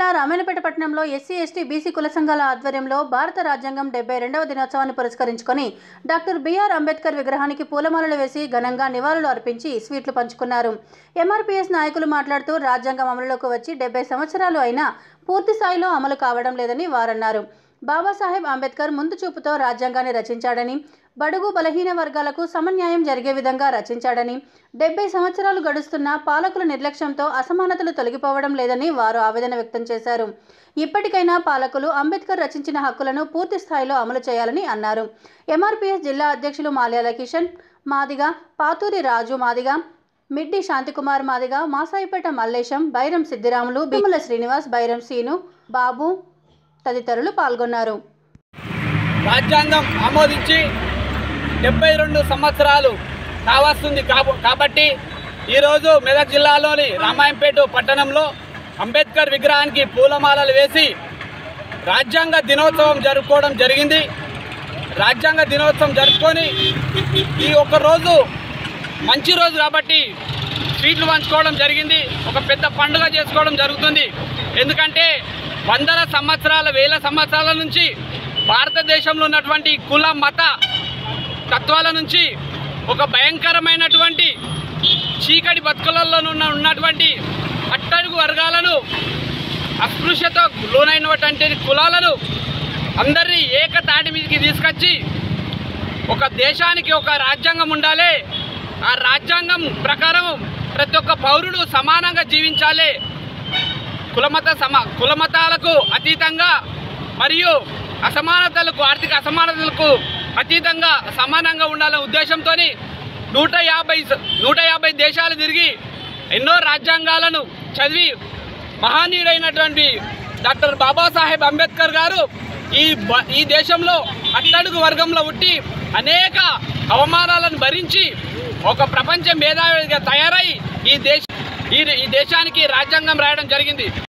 జిల్లా రామాయణపేట పట్టణంలో SC ST BC కుల సంఘాల ఆధ్వర్యంలో భారత రాజ్యాంగం డెబ్బై రెండవ దినోత్సవాన్ని పురస్కరించుకొని డాక్టర్ బిఆర్ అంబేద్కర్ విగ్రహానికి పూలమాలలు వేసి ఘనంగా నివాళులు అర్పించి స్వీట్లు పంచుకున్నారు ఎంఆర్పీఎస్ నాయకులు మాట్లాడుతూ రాజ్యాంగం అమలులోకి వచ్చి డెబ్బై సంవత్సరాలు అయినా పూర్తి స్థాయిలో అమలు కావడం లేదని వారన్నారు బాబాసాహెబ్ అంబేద్కర్ ముందు చూపుతో రాజ్యాంగాన్ని రచించాడని బడుగు బలహీన వర్గాలకు సమన్యాయం జరిగే విధంగా రచించాడని డెబ్బై సంవత్సరాలు గడుస్తున్నా పాలకుల నిర్లక్ష్యంతో అసమానతలు తొలగిపోవడం లేదని వారు ఆవేదన వ్యక్తం చేశారు ఇప్పటికైనా పాలకులు అంబేద్కర్ రచించిన హక్కులను పూర్తి స్థాయిలో అమలు చేయాలని అన్నారు ఎంఆర్పీఎస్ జిల్లా అధ్యక్షులు మాల్యాల కిషన్ మాదిగా పాతూరి రాజు మాదిగా మిడ్డి శాంతికుమార్ మాదిగా మాసాయిపేట మల్లేశం బైరం సిద్దిరాములు భీముల శ్రీనివాస్ బైరం సీను బాబు తదితరులు పాల్గొన్నారు రాజ్యాంగం ఆమోదించి డెబ్బై రెండు సంవత్సరాలు కావస్తుంది కాబ- కాబట్టి ఈరోజు మెదక్ జిల్లాలోని రామాయంపేట పట్టణంలో అంబేద్కర్ విగ్రహానికి పూలమాలలు వేసి రాజ్యాంగ దినోత్సవం జరుపుకోవడం జరిగింది రాజ్యాంగ దినోత్సవం జరుపుకొని ఈ ఒక్క రోజు మంచి రోజు కాబట్టి స్వీట్లు పంచుకోవడం జరిగింది ఒక పెద్ద పండుగ చేసుకోవడం జరుగుతుంది ఎందుకంటే వందల సంవత్సరాల వేల సంవత్సరాల నుంచి భారతదేశంలో ఉన్నటువంటి కుల మత తత్వాల నుంచి ఒక భయంకరమైనటువంటి చీకటి బతుకులలో ఉన్న ఉన్నటువంటి అట్టడుగు వర్గాలను అస్పృశ్యత లోనైనటువంటి కులాలను అందరినీ ఏకతాటి మీదకి తీసుకొచ్చి ఒక దేశానికి ఒక రాజ్యాంగం ఉండాలి ఆ రాజ్యాంగం ప్రకారం ప్రతి ఒక్క పౌరుడు సమానంగా జీవించాలి కులమత సమా కులమతాలకు అతీతంగా మరియు అసమానతలకు ఆర్థిక అసమానతలకు అతీతంగా సమానంగా ఉండాలనే ఉద్దేశంతో నూట యాభై స- నూట యాభై దేశాలు తిరిగి ఎన్నో రాజ్యాంగాలను చదివి మహానీయుడైనటువంటి డాక్టర్ బాబాసాహెబ్ అంబేద్కర్ గారు ఈ బ- ఈ దేశంలో అట్టడుగు వర్గంలో పుట్టి అనేక అవమానాలను భరించి ఒక ప్రపంచ మేధావిగా తయారై ఈ దేశ ఈ ఈ దేశానికి రాజ్యాంగం రాయడం జరిగింది